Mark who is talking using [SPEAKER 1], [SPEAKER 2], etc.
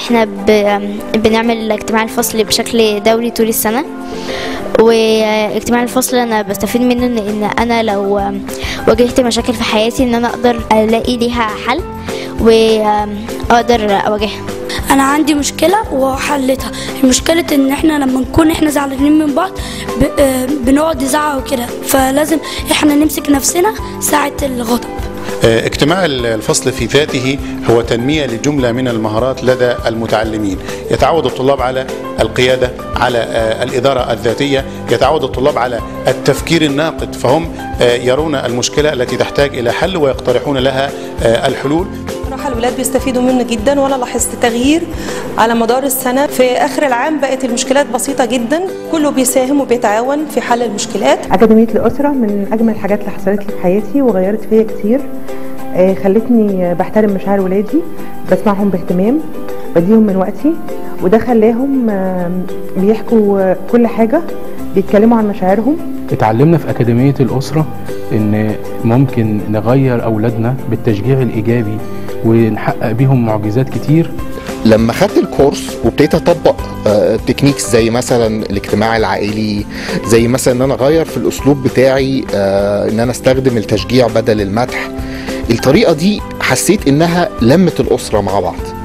[SPEAKER 1] احنا ب... بنعمل اجتماع الفصل بشكل دوري طول السنة واجتماع الفصل انا بستفيد منه ان إن انا لو واجهت مشاكل في حياتي ان انا اقدر الاقي ليها حل واقدر اواجهها
[SPEAKER 2] انا عندي مشكله وحلتها المشكله ان احنا لما نكون احنا زعلانين من بعض ب- آه، بنقعد نزعق وكده فلازم احنا نمسك نفسنا ساعه الغضب
[SPEAKER 3] آه، اجتماع الفصل في ذاته هو تنمية لجملة من المهارات لدى المتعلمين يتعود الطلاب على القيادة على آه، الإدارة الذاتية يتعود الطلاب على التفكير الناقد فهم آه، يرون المشكلة التي تحتاج إلى حل ويقترحون لها آه، الحلول
[SPEAKER 4] صراحة الولاد بيستفيدوا منه جدا وانا لاحظت تغيير على مدار السنة في اخر العام بقت المشكلات بسيطة جدا كله بيساهم وبيتعاون في حل المشكلات
[SPEAKER 5] أكاديمية الأسرة من أجمل الحاجات اللي حصلت لي في حياتي وغيرت فيا كتير آه، خلتني بحترم مشاعر ولادي بسمعهم باهتمام بديهم من وقتي وده خلاهم آه، بيحكوا كل حاجة بيتكلموا عن مشاعرهم
[SPEAKER 6] اتعلمنا في أكاديمية الأسرة إن ممكن نغير أولادنا بالتشجيع الإيجابي ونحقق بيهم معجزات كتير
[SPEAKER 7] لما خدت الكورس وابتديت اطبق آه، تكنيكس زي مثلا الاجتماع العائلي زي مثلا ان انا اغير في الاسلوب بتاعي آه، ان انا استخدم التشجيع بدل المدح الطريقه دي حسيت انها لمت الاسره مع بعض